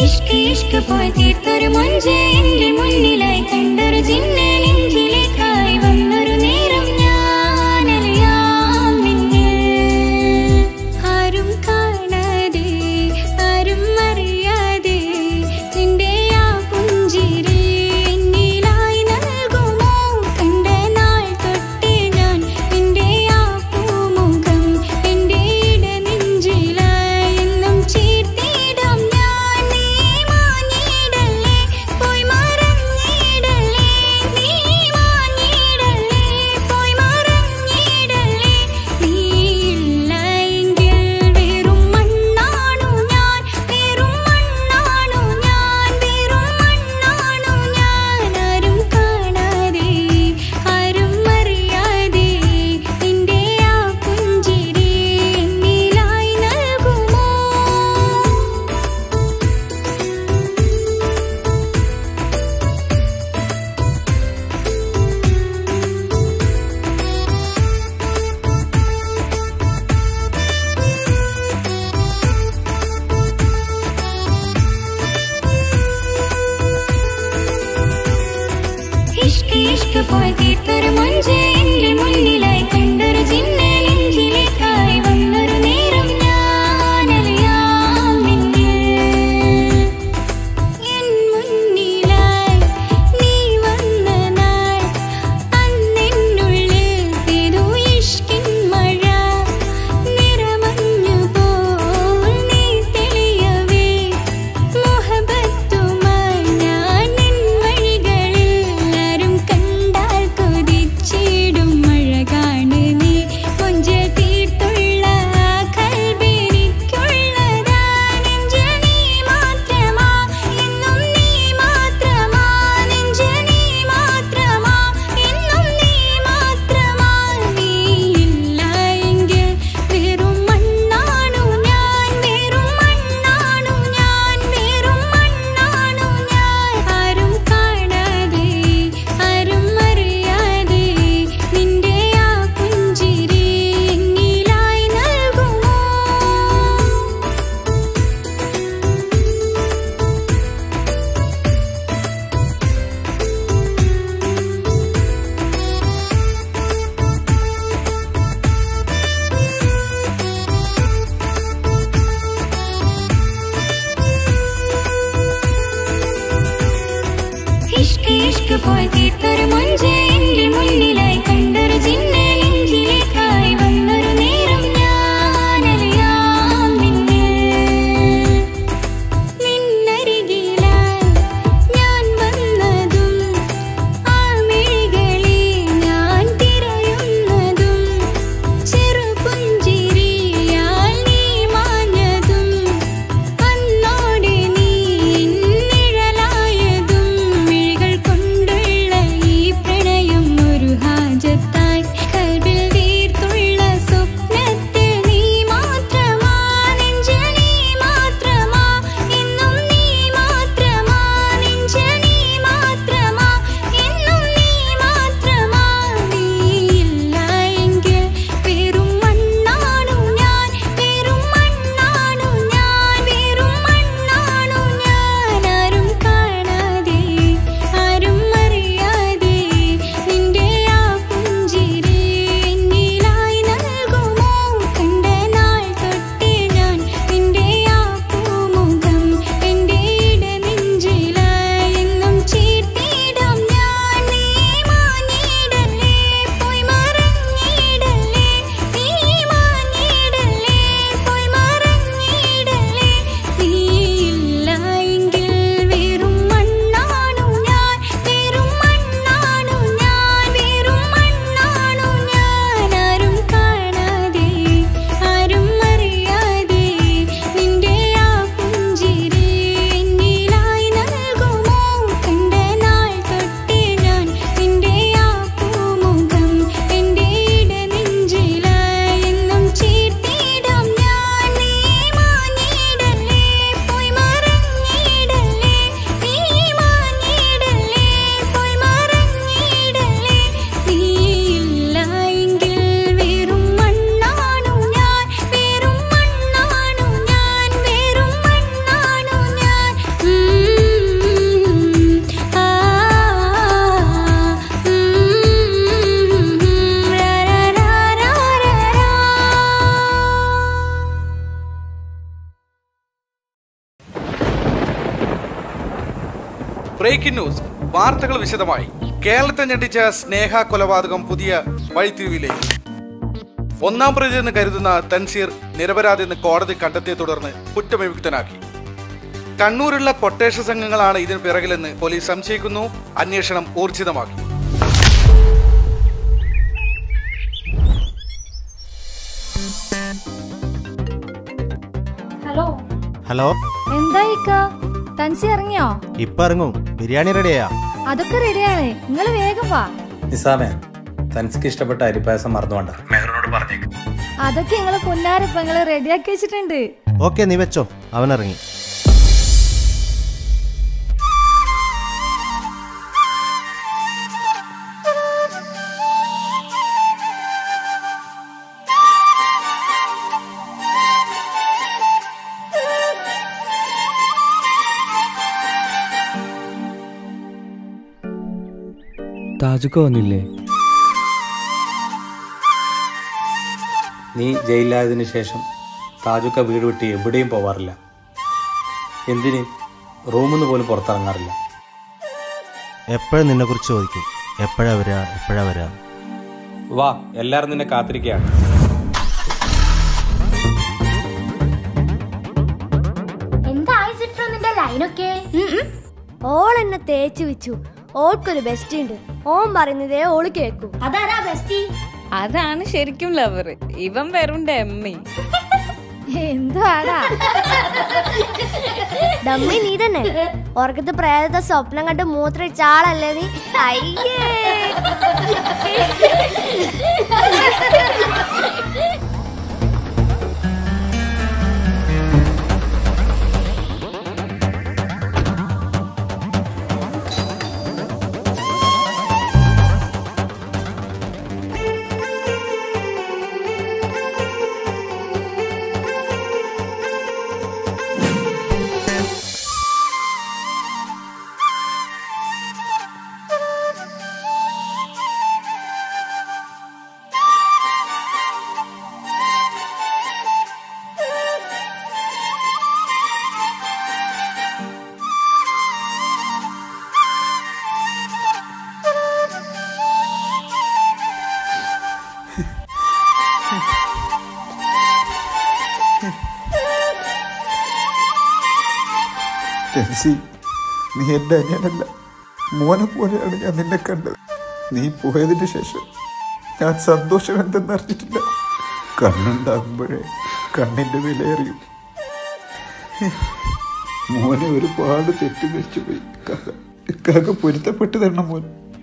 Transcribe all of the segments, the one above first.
ഇഷ്ക് ഇഷ്ക് പോയി തീർത്തൊരു മൊഞ്ച് എന്റെ മുന്നിലായി കണ്ടൊരു ജിന്നെ നെഞ്ചിലേക്കായി വന്നൊരു നേരം ഞാനറിയാം നിന്നിൽ ആരും കാണാതെ ആരും അറിയാതെ നിന്റെ ആ പുഞ്ചിരി എന്നിലായി നൽകുമോ കണ്ട നാൾ തൊട്ടേ ഞാൻ നിന്റെ ആ പൂമുഖം എന്റെ ഇടനെഞ്ചിലായി എന്നും ചേർത്തിടും ഞാൻ നീ മാഞ്ഞിടല്ലേ പോയി മറഞ്ഞിടല്ലേ നീ മാഞ്ഞിടല്ലേ ബ്രേക്കിംഗ് ന്യൂസ് വാർത്തകൾ വിശദമായി കേരളത്തെ ഞെട്ടിച്ച സ്നേഹ കൊലപാതകം പുതിയ വഴിത്തിരിവിലേക്ക് ഒന്നാം പ്രതി എന്ന് കരുതുന്ന തൻസീർ നിരപരാധി എന്ന് കോടതി കണ്ടെത്തിയെ തുടർന്ന് കുറ്റവിമുക്തനാക്കി കണ്ണൂരുള്ള കൊട്ടേഷൻ സംഘങ്ങളാണ് ഇതിന് പിറകിലെന്ന് പോലീസ് സംശയിക്കുന്നു അന്വേഷണം ഊർജിതമാക്കി ഹലോ ഹലോ എന്തായിക്ക തൻസി ഇറങ്ങിയോ ഇപ്പൊ ഇറങ്ങും ബിരിയാണി റെഡിയാ അതൊക്കെ റെഡിയാണ് നിങ്ങൾ വേഗം വാ നിസാമേ തനിക്ക് ഇഷ്ടപ്പെട്ട അരിപ്പായസം മറന്നുകൊണ്ട മെഹറിനോട് പറഞ്ഞേക്ക് അതൊക്കെ നിങ്ങളെ പൊന്നാരപ്പ നിങ്ങളെ റെഡിയാക്കി വെച്ചിട്ടുണ്ട് ഓക്കെ നീ വെച്ചോ അവൻ ഇറങ്ങി താജുക്ക വന്നില്ലേ നീ ജയിലിലായതിനു ശേഷം താജുക്ക വീട് വിട്ട് എവിടെയും പോവാറില്ല എന്തിന് റൂമിൽ നിന്ന് പോലും പുറത്തിറങ്ങാറില്ല എപ്പോഴും നിന്നെ കുറിച്ച് ചോദിക്കും എപ്പോഴാ വരാ എപ്പോഴാ വരാ വാ എല്ലാവരും നിന്നെ കാത്തിരിക്കുകയാണ് എന്തായി സിട്രോ നിന്റെ ലൈനൊക്കെ ഓൾ എന്നെ തേച്ച് വെച്ചു ഓൾക്കൊരു ബെസ്റ്റ് ഉണ്ട് ഓൻ പറയുന്നതേ ഓള് കേക്കൂ അതാരാ ബെസ്റ്റി അതാണ് ശരിക്കും ലവർ ഇവൻ വെറും ഡമ്മി എന്തുവാടാ ഡമ്മി നീ തന്നെ ഓർക്കത്ത് പ്രേതത്തെ സ്വപ്നം കണ്ട് മൂത്രയിച്ച ആളല്ലേ നീ അയ്യേ ടെൻസി നീ എൻ്റെ അനിയനല്ല മോനെ പോലെയാണ് ഞാൻ നിന്നെ കണ്ടത് നീ പോയതിന് ശേഷം ഞാൻ സന്തോഷം എന്തെന്ന് അറിഞ്ഞിട്ടില്ല കണ്ണുണ്ടാകുമ്പോഴേ കണ്ണിൻ്റെ വില അറിയും മോനെ ഒരുപാട് തെറ്റിദ്ധരിച്ചു പോയി കാക്ക കാക്ക പൊരുത്തപ്പെട്ട് തരണം മോൻ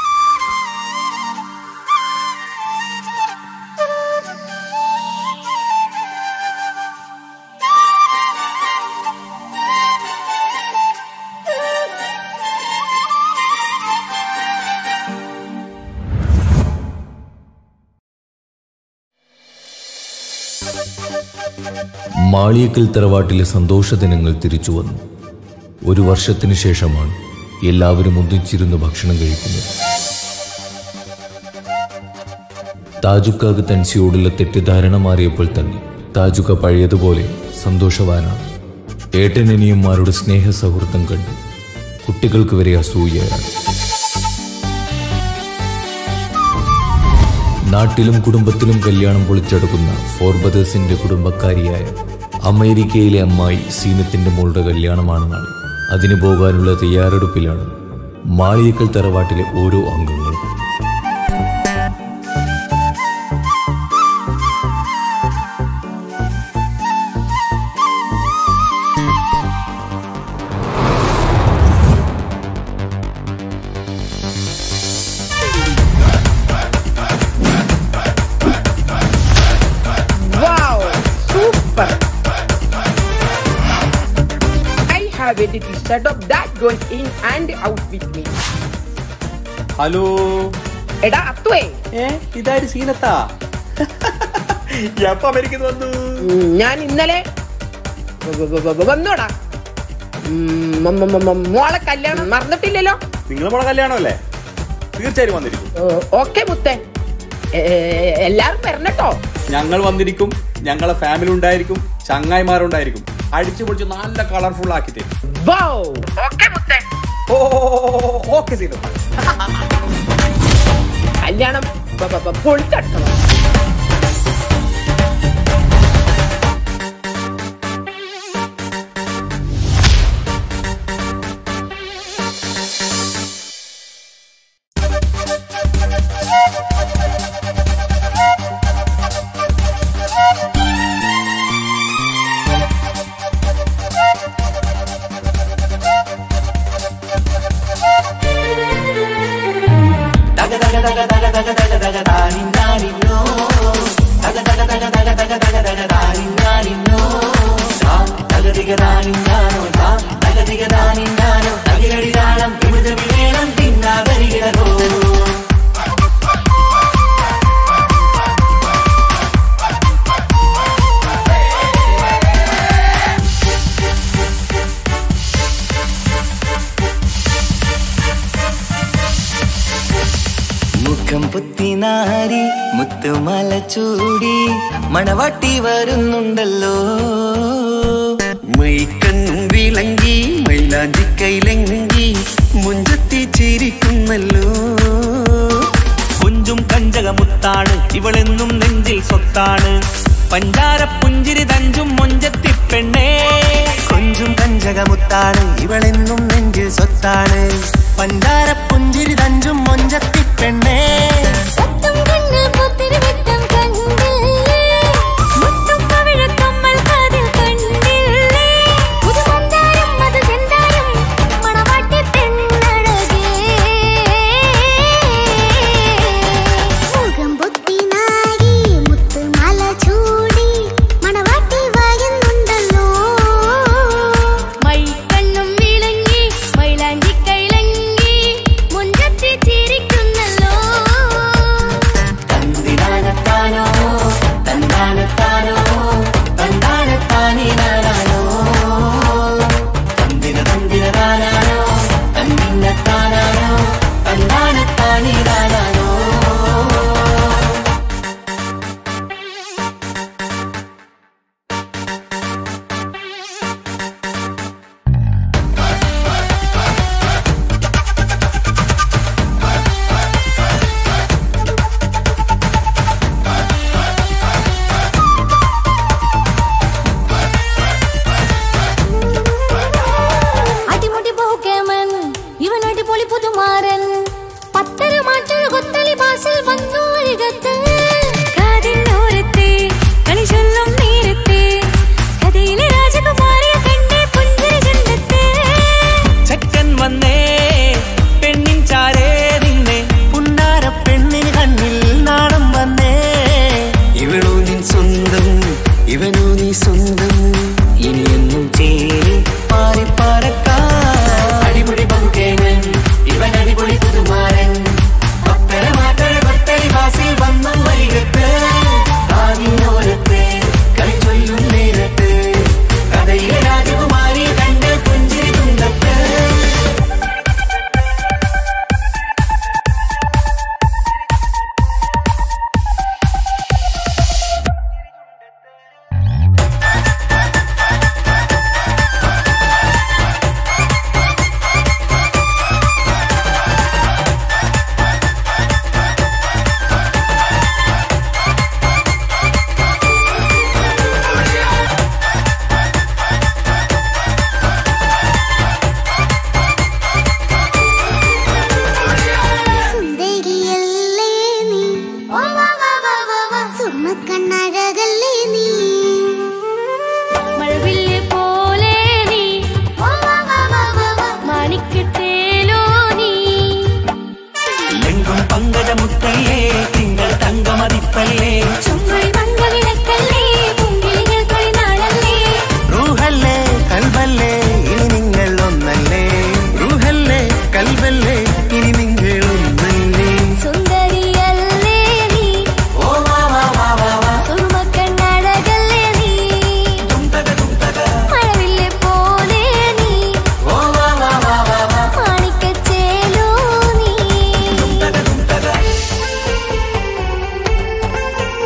മാളിയക്കൽ തറവാട്ടിലെ സന്തോഷ ദിനങ്ങൾ തിരിച്ചു വന്നു ഒരു വർഷത്തിന് ശേഷമാണ് എല്ലാവരും ഒന്നിച്ചിരുന്ന് ഭക്ഷണം കഴിക്കുന്നത് താജുക്കാക്ക് തൻസിയോടുള്ള തെറ്റിദ്ധാരണ മാറിയപ്പോൾ തന്നെ താജുക്ക പഴയതുപോലെ സന്തോഷവാനാണ് ഏട്ടനനിയന്മാരുടെ സ്നേഹ സൗഹൃദം കണ്ട് കുട്ടികൾക്ക് വരെ അസൂയയാണ് നാട്ടിലും കുടുംബത്തിലും കല്യാണം പൊളിച്ചെടുക്കുന്ന ഫോർബദേഴ്സിന്റെ കുടുംബക്കാരിയായ അമേരിക്കയിലെ അമ്മായി സീനത്തിന്റെ മോളുടെ കല്യാണമാണ് നാളെ അതിന് പോകാനുള്ള തയ്യാറെടുപ്പിലാണ് മാളിയക്കൽ തറവാട്ടിലെ ഓരോ അംഗങ്ങളും Wow! Super! I have a little setup that goes in and out with me. Hello എടാ അത്തുവേ ഏ ഇതാര് സീനത്താ എപ്പ അമേരിക്കന്ന് വന്നു ഉം, ഞാൻ ഇന്നലെ വ- വ- വ- വന്നോടാ ഉം, മ- മ- മ- മ- മോളെ കല്യാണം മറന്നിട്ടില്ലല്ലോ നിങ്ങൾ മോളെ കല്യാണമല്ലേ തീർച്ചയായും വന്നിരിക്കും ഓക്കെ മുത്തേ എ- എ- എല്ലാരും വരണട്ടോ ഞങ്ങൾ വന്നിരിക്കും ഞങ്ങളെ ഫാമിലി ഉണ്ടായിരിക്കും ചങ്ങായിമാരുണ്ടായിരിക്കും അടിച്ചു പൊളിച്ച് നല്ല കളർഫുൾ ആക്കി തരും വൗ ഓക്കെ മുത്തേ ഓ ഓക്കെ സീനു കല്യാണം ബ- ബ- ബ- പൊളിച്ചടുക്കണം മുഖം പുത്തിനാരി മുത്തുമല ചൂടി മണവാട്ടി വരുന്നുണ്ടല്ലോ മൈക്കണ്ണും വിളങ്ങി മൈലാഞ്ചി കൈലങ്ങി മുഞ്ചത്തി ചിരിക്കുന്നല്ലോ കുഞ്ചും കഞ്ചകമുത്താണ് ഇവളെന്നും നെഞ്ചിൽ സ്വത്താണ് പഞ്ചാര പുഞ്ചിരി തഞ്ചും മൊഞ്ചത്തി പെണ്ണേ കൊഞ്ചും കഞ്ചകമുത്താണ് ഇവളെന്നും നെഞ്ചിൽ സ്വത്താണ് പഞ്ചാര പുഞ്ചിരി തഞ്ചും മൊഞ്ചത്തി പെണ്ണേ സത്തും കണ്ണിൽ പുത്തിരി വിട്ടം കണ്ടില്ലേ മുത്തും പവിഴക്കമ്മൽ കാതിൽ കണ്ടില്ലേ പുതുമന്ദാരം അത് ചെന്താരം മണവാട്ടി പെണ്ണഴകേ മുഖം പൊത്തി നാരി മുത്തുമാല ചൂടി മണവാട്ടി വരുന്നുണ്ടല്ലോ മൈക്കണ്ണും വിളങ്ങി മൈലാഞ്ചി കൈലങ്ങി മുഞ്ചത്തി ചിരിക്കുന്നല്ലോ തന്തിനാനത്താനോ തന്താനത്താനോ തന്താനത്താനിനാനോ തന്തിന തന്തിന താനാനോ തന്നിന്നത്താനാനോ തന്താനത്താനിനാനോ അടിമുടി ബഹുക്കേമൻ ഇവൻ അടിപൊളി പുതുമാരൻ പത്തര മാറ്റൽ കൊത്തലി ബാസിൽ വന്നു അരികത്ത് കാതിന്നോരത്തെ കളി ചൊല്ലും നേരത്തെ കഥയിലെ രാജകുമാരിയെ കണ്ടേ പുഞ്ചിരി ജന്മത്തെ ചെക്കൻ വന്നേ പെണ്ണിൻ ചാരേ നിന്നെ പുന്നാര പെണ്ണിന് കണ്ണിൽ നാണം വന്നേ ഇവളോ നിൻ സ്വന്തം ഇവനോ നീ സ്വന്തം ഇനിയെന്നും ചേരി പാറി പറക്കാം അടിപൊളി ബഹുകേമൻ ഇവൻ അടിപൊളി പുതുമാരൻ പത്തര മാറ്റഴ കൊത്തരി വാസിൽ വന്നു വരികത്ത് ആദിനോരത്ത് കളി ചൊല്ലും നേരത്ത് കഥയിലെ രാജകുമാരി കണ്ട് പുഞ്ചിരി തുണ്ടത്ത് സുന്ദരിയല്ലേ നീ സുമക്കണ്ണഴകല്ലേ നീ മഴവില്ല് പോലെ നീ മാണിക്കത്തേലോ നീ എങ്കും പങ്കജമുത്തല്ലേ തിങ്കൾ തങ്കമതിപ്പല്ലേ ചുമഴി മംഗളിടക്കല്ലേ പൂങ്കിളികൾ തൊഴിനാളല്ലേ റൂഹല്ലേ കൽബല്ലേ ഇനി നിങ്ങൾ ഒന്നല്ലേ റൂഹല്ലേ കൽബല്ലേ ഇനി നിങ്ങൾ ഒന്നല്ലേ സുന്ദരിയല്ലേ നീ സുമക്കണ്ണഴകല്ലേ നീ മഴവില്ല് പോലെ നീ മാണിക്കച്ചേലോ നീ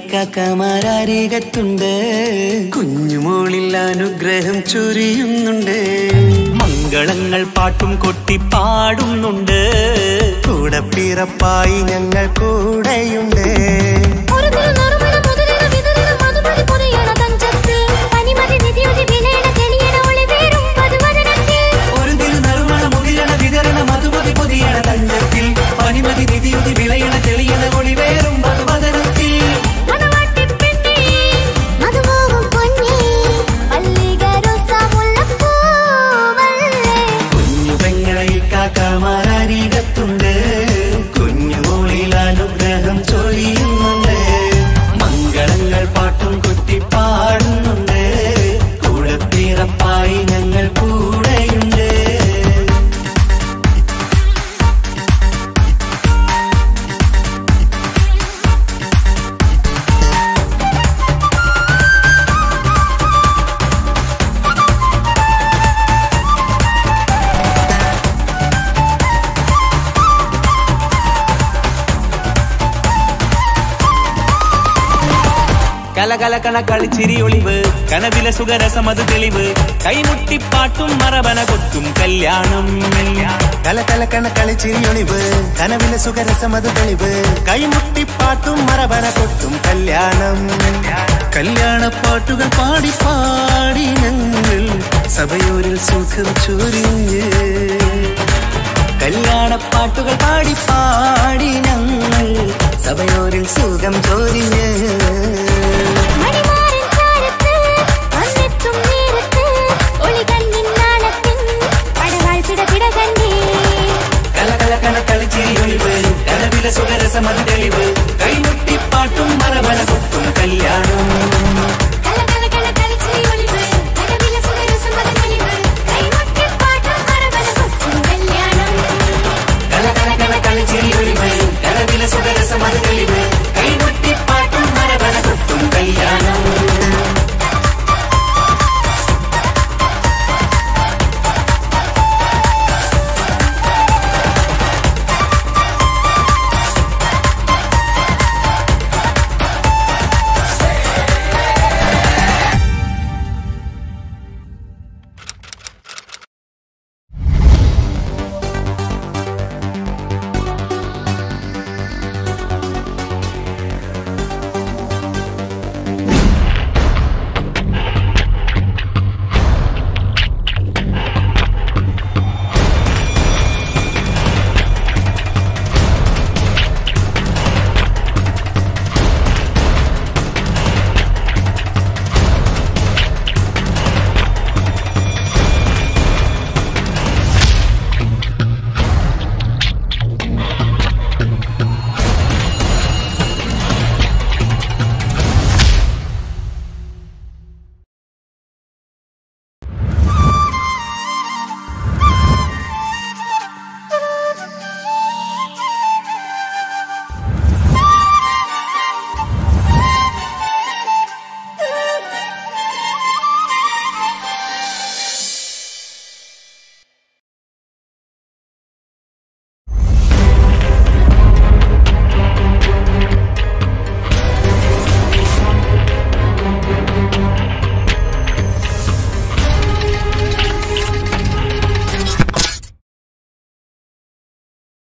ഇക്കാക്കമാരാരീകത്തുണ്ട് കുഞ്ഞുമോളിൽ അനുഗ്രഹം ചൊരിയുന്നുണ്ട് മംഗളങ്ങൾ പാട്ടും കൊട്ടി പാടുന്നുണ്ട് കൂടെ പിറപ്പായി ഞങ്ങൾ കൂടെയുണ്ട് ഒരു തിരുനറുമണ മുതിരണ വിതരണ മധുമതി പൊതിയണ തഞ്ചത്തിൽ പനിമതി നിധിയുടെ വിലയണ തെളിയണ ഒളിവേറും പതുവദനത്തിൽ ഒരു തിരുനറുമണ മുതിരണ വിതരണ മധുമതി പൊതിയണ തഞ്ചത്തിൽ പനിമതി നിധിയുതി വിളയണ തെളിയണ ഒളിവേറും മധുവദനത്തിൽ മണവാട്ടിപ്പെണ്ണേ, മധുമോഹം പൊന്നേ, മല്ലികരോസ മുല്ലപ്പൂവല്ലേ. കുഞ്ഞു പെങ്ങളെ ഇക്കാക്കമാരാരീകത്തുണ്ട് കുഞ്ഞുമോളിൽ അനുഗ്രഹം ചൊരിയുന്നുണ്ട് മംഗളങ്ങൾ പാട്ടും കൊട്ടി പാടുന്നുണ്ട് കൂടെ പിറപ്പായി ഞങ്ങൾ കൂടെയുണ്ട് കലകലകണ കളിച്ചിരി ഒളിവ് കനവിലെ സുഖരസമത് തെളിവ് കൈമുട്ടിപ്പാട്ടും മറവന കൊത്തും കല്യാണം കലകലക്കണ കളിച്ചിരിയൊളിവ് കനവിലെ സുഖരസമത് തെളിവ് കൈമുട്ടിപ്പാട്ടും മറവന കൊട്ടും കല്യാണം കല്യാണപ്പാട്ടുകൾ പാടി പാടി ഞങ്ങൾ സഭയോരിൽ സുഖം ചൊരിഞ്ഞ് കല്യാണപ്പാട്ടുകൾ പാടി പാടി ഞങ്ങൾ സഭയോരിൽ സുഖം ചൊരിഞ്ഞ് മണിമാരൻ ചാരത്ത് വന്നെത്തും നേരത്ത് ഒളികണ്ണിൻ നാളത്തിൻ പടവാൾ പിടപിട കണ്ടേ കലകലകണ കളിച്ചിരി ഒളിവ് കനവിലെ സുഖരസമത് തെളിവ് കൈമുട്ടിപ്പാട്ടും മറവന കൊട്ടും